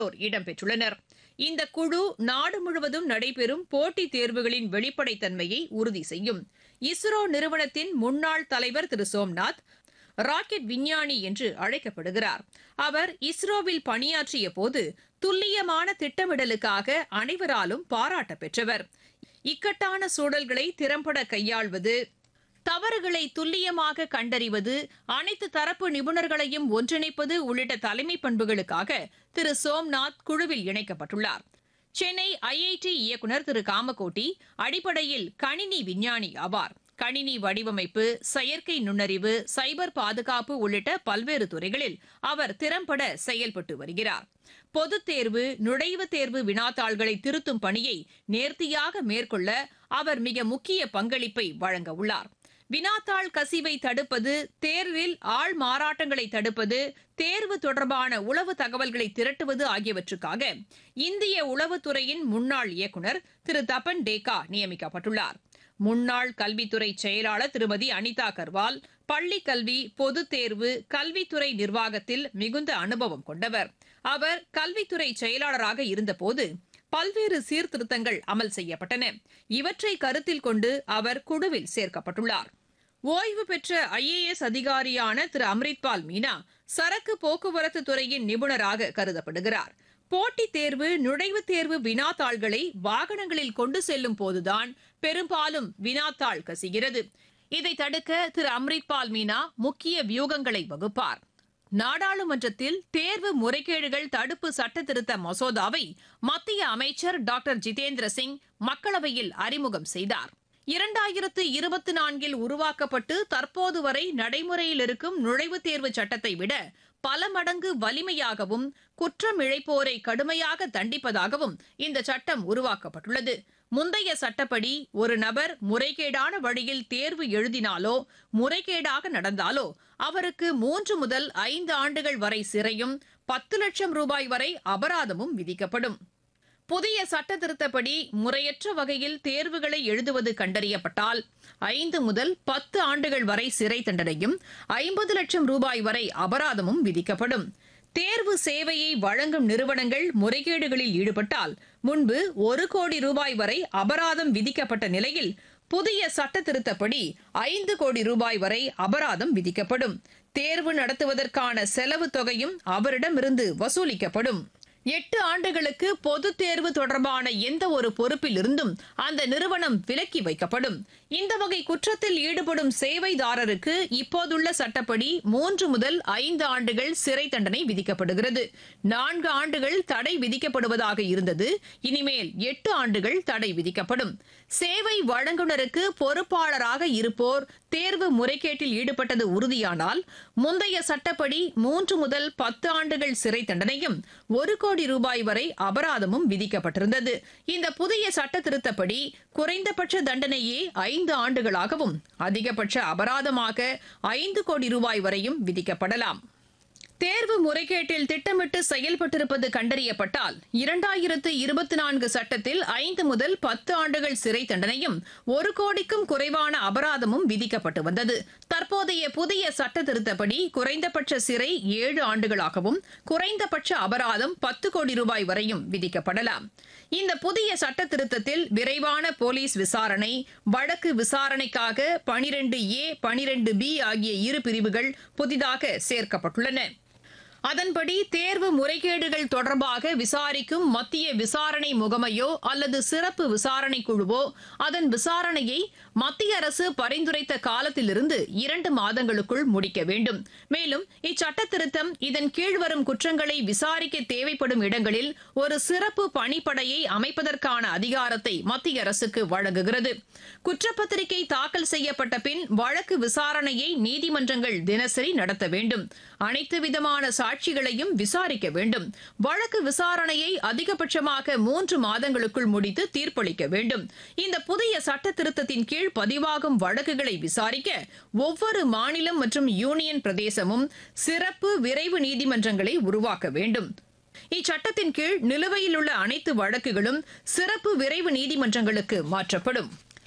உள்ளிட்டோர் இடம்பெற்றுள்ளனர் இந்த குழு நாடு முழுவதும் நடைபெறும் போட்டித் தேர்வுகளின் வெளிப்படைத்தன்மையை உறுதி செய்யும் இஸ்ரோ நிறுவனத்தின் முன்னாள் தலைவர் திரு சோம்நாத் ராக்கெட் விஞ்ஞானி என்று அழைக்கப்படுகிறார் அவர் இஸ்ரோவில் பணியாற்றிய போது துல்லியமான திட்டமிடலுக்காக அனைவராலும் பாராட்ட பெற்றவர் இக்கட்டான சூழல்களை திறம்பட கையாள்வது தவறுகளை துல்லியமாக கண்டறிவது அனைத்து தரப்பு நிபுணர்களையும் ஒன்றிணைப்பது உள்ளிட்ட தலைமை பண்புகளுக்காக திரு சோம்நாத் குழுவில் இணைக்கப்பட்டுள்ளார் சென்னை ஐஐடி இயக்குநர் திரு காமகோட்டி அடிப்படையில் கணினி விஞ்ஞானி ஆவார் கணினி வடிவமைப்பு செயற்கை நுண்ணறிவு சைபர் பாதுகாப்பு உள்ளிட்ட பல்வேறு துறைகளில் அவர் திறம்பட செயல்பட்டு வருகிறார் பொதுத் தேர்வு நுழைவுத் தேர்வு வினாத்தாள்களை திருத்தும் பணியை நேர்த்தியாக மேற்கொள்ள அவர் மிக முக்கிய பங்களிப்பை வழங்க உள்ளார் வினாத்தாள் கசிவை தடுப்பது தேர்வில் ஆள் மாறாட்டங்களை தடுப்பது தேர்வு தொடர்பான உளவு தகவல்களை திரட்டுவது ஆகியவற்றுக்காக இந்திய உளவுத்துறையின் முன்னாள் இயக்குநர் திரு தபன் டேகா நியமிக்கப்பட்டுள்ளார் முன்னாள் கல்வித்துறை செயலாளர் திருமதி அனிதா கர்வால் பள்ளி கல்வி பொதுத் தேர்வு கல்வித்துறை நிர்வாகத்தில் மிகுந்த அனுபவம் கொண்டவர் அவர் கல்வித்துறை செயலாளராக இருந்தபோது பல்வேறு சீர்திருத்தங்கள் அமல் செய்யப்பட்டன இவற்றை கருத்தில் கொண்டு அவர் குழுவில் சேர்க்கப்பட்டுள்ளார் ஓய்வு பெற்ற ஐஏஎஸ் அதிகாரியான திரு அம்ரித்பால் மீனா சரக்கு போக்குவரத்து துறையின் நிபுணராக கருதப்படுகிறார் போட்டித் தேர்வு நுழைவுத் தேர்வு வினாத்தாள்களை வாகனங்களில் கொண்டு செல்லும் போதுதான் பெரும்பாலும் வினாத்தாள் கசிகிறது இதை தடுக்க திரு அம்ரித்பால் மீனா முக்கிய வியூகங்களை வகுப்பார் நாடாளுமன்றத்தில் தேர்வு முறைகேடுகள் தடுப்பு சட்ட திருத்த மசோதாவை மத்திய அமைச்சர் டாக்டர் ஜிதேந்திர சிங் மக்களவையில் அறிமுகம் செய்தார் இரண்டாயிரத்து இருபத்தி நான்கில் உருவாக்கப்பட்டு தற்போது வரை நடைமுறையில் இருக்கும் நுழைவுத் தேர்வு சட்டத்தை விட பல மடங்கு வலிமையாகவும் குற்றம் இழைப்போரை கடுமையாக தண்டிப்பதாகவும் இந்த சட்டம் உருவாக்கப்பட்டுள்ளது முந்தைய சட்டப்படி ஒரு நபர் முறைகேடான வழியில் தேர்வு எழுதினாலோ முறைகேடாக நடந்தாலோ அவருக்கு மூன்று முதல் ஐந்து ஆண்டுகள் வரை சிறையும் பத்து லட்சம் ரூபாய் வரை அபராதமும் விதிக்கப்படும் புதிய சட்ட திருத்தப்படி முறையற்ற வகையில் தேர்வுகளை எழுதுவது கண்டறியப்பட்டால் ஐந்து முதல் பத்து ஆண்டுகள் வரை சிறை தண்டனையும் ஐம்பது லட்சம் ரூபாய் வரை அபராதமும் விதிக்கப்படும் தேர்வு சேவையை வழங்கும் நிறுவனங்கள் முறைகேடுகளில் ஈடுபட்டால் முன்பு ஒரு கோடி ரூபாய் வரை அபராதம் விதிக்கப்பட்ட நிலையில் புதிய சட்ட திருத்தப்படி ஐந்து கோடி ரூபாய் வரை அபராதம் விதிக்கப்படும் தேர்வு நடத்துவதற்கான செலவு தொகையும் அவரிடமிருந்து வசூலிக்கப்படும் எட்டு ஆண்டுகளுக்கு பொதுத் தேர்வு தொடர்பான எந்த ஒரு பொறுப்பில் இருந்தும் அந்த நிறுவனம் விலக்கி வைக்கப்படும் இந்த வகை குற்றத்தில் ஈடுபடும் சேவைதாரருக்கு இப்போதுள்ள சட்டப்படி மூன்று முதல் ஐந்து ஆண்டுகள் சிறை தண்டனை விதிக்கப்படுகிறது நான்கு ஆண்டுகள் தடை விதிக்கப்படுவதாக இருந்தது இனிமேல் எட்டு ஆண்டுகள் தடை விதிக்கப்படும் சேவை வழங்குனருக்கு பொறுப்பாளராக இருப்போர் தேர்வு முறைகேட்டில் ஈடுபட்டது உறுதியானால் முந்தைய சட்டப்படி மூன்று முதல் பத்து ஆண்டுகள் சிறை தண்டனையும் ஒரு கோடி ரூபாய் வரை அபராதமும் விதிக்கப்பட்டிருந்தது இந்த புதிய சட்ட திருத்தப்படி குறைந்தபட்ச தண்டனையே ஐந்து ஆண்டுகளாகவும் அதிகபட்ச அபராதமாக ஐந்து கோடி ரூபாய் வரையும் விதிக்கப்படலாம் தேர்வு முறைகேட்டில் திட்டமிட்டு செயல்பட்டிருப்பது கண்டறியப்பட்டால் இரண்டாயிரத்து இருபத்தி நான்கு சட்டத்தில் ஐந்து முதல் பத்து ஆண்டுகள் சிறை தண்டனையும் ஒரு கோடிக்கும் குறைவான அபராதமும் விதிக்கப்பட்டு வந்தது தற்போதைய புதிய சட்ட திருத்தப்படி குறைந்தபட்ச சிறை ஏழு ஆண்டுகளாகவும் குறைந்தபட்ச அபராதம் பத்து கோடி ரூபாய் வரையும் விதிக்கப்படலாம் இந்த புதிய சட்ட திருத்தத்தில் விரைவான போலீஸ் விசாரணை வழக்கு விசாரணைக்காக பனிரெண்டு ஏ பனிரெண்டு பி ஆகிய இரு பிரிவுகள் புதிதாக சேர்க்கப்பட்டுள்ளன அதன்படி தேர்வு முறைகேடுகள் தொடர்பாக விசாரிக்கும் மத்திய விசாரணை முகமையோ அல்லது சிறப்பு விசாரணை குழுவோ அதன் விசாரணையை மத்திய அரசு பரிந்துரைத்த காலத்திலிருந்து இரண்டு மாதங்களுக்குள் முடிக்க வேண்டும் மேலும் இச்சட்ட திருத்தம் இதன் கீழ் வரும் குற்றங்களை விசாரிக்க தேவைப்படும் இடங்களில் ஒரு சிறப்பு பணிப்படையை அமைப்பதற்கான அதிகாரத்தை மத்திய அரசுக்கு வழங்குகிறது குற்றப்பத்திரிகை தாக்கல் செய்யப்பட்ட பின் வழக்கு விசாரணையை நீதிமன்றங்கள் தினசரி நடத்த வேண்டும் அனைத்து விதமான சாட்சிகளையும் விசாரிக்க வேண்டும் வழக்கு விசாரணையை அதிகபட்சமாக மூன்று மாதங்களுக்குள் முடித்து தீர்ப்பளிக்க வேண்டும் இந்த புதிய சட்ட திருத்தத்தின் கீழ் பதிவாகும் வழக்குகளை விசாரிக்க ஒவ்வொரு மாநிலம் மற்றும் யூனியன் பிரதேசமும் சிறப்பு விரைவு நீதிமன்றங்களை உருவாக்க வேண்டும் இச்சட்டத்தின் கீழ் நிலுவையில் உள்ள அனைத்து வழக்குகளும் சிறப்பு விரைவு நீதிமன்றங்களுக்கு மாற்றப்படும்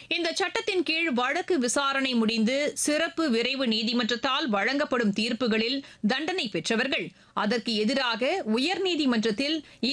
இந்த சட்டத்தின் கீழ் வழக்கு விசாரணை முடிந்து சிறப்பு விரைவு நீதிமன்றத்தால் வழங்கப்படும் தீர்ப்புகளில் தண்டனை பெற்றவர்கள் அதற்கு எதிராக உயர்நீதிமன்றத்தில்